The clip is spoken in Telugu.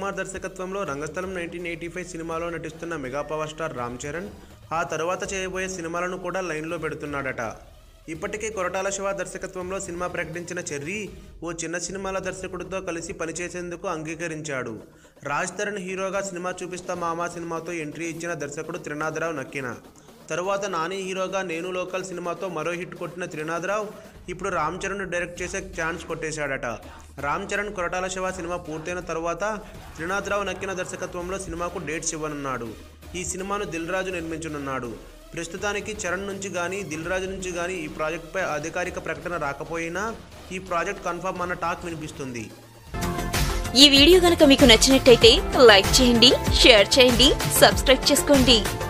కుమార్ దర్శకత్వంలో రంగస్థలం నైన్టీన్ ఎయిటీ ఫైవ్ సినిమాలో నటిస్తున్న mega power star Ram Charan ఆ తరువాత చేయబోయే సినిమాలను కూడా లైన్లో పెడుతున్నాడట ఇప్పటికే కొరటాల శివ దర్శకత్వంలో సినిమా ప్రకటించిన చెర్రీ ఓ చిన్న సినిమాల దర్శకుడితో కలిసి పనిచేసేందుకు అంగీకరించాడు రాజ్ తరుణ్ హీరోగా సినిమా చూపిస్తా మామా సినిమాతో ఎంట్రీ ఇచ్చిన దర్శకుడు త్రినాథరావు నక్కిన తరువాత నాని హీరోగా నేను లోకల్ సినిమాతో మరో హిట్ కొట్టిన త్రినాథరావు ఇప్పుడు రామ్ చరణ్ డైరెక్ట్ చేసే ఛాన్స్ కొట్టేశాడట రామ్ చరణ్ కొరటాల శివ సినిమా పూర్తయిన తరువాత త్రినాథరావు నక్కిన దర్శకత్వంలో సినిమాకు డేట్స్ ఇవ్వనున్నాడు ఈ సినిమాను దిల్ రాజు నిర్మించనున్నాడు ప్రస్తుతానికి చరణ్ నుంచి కానీ దిల్ రాజు నుంచి కానీ ఈ ప్రాజెక్ట్పై అధికారిక ప్రకటన రాకపోయినా ఈ ప్రాజెక్ట్ కన్ఫర్మ్ అన్న టాక్ వినిపిస్తుంది ఈ వీడియో గనక మీకు నచ్చినట్టయితే లైక్ చేయండి షేర్ చేయండి సబ్స్క్రైబ్ చేసుకోండి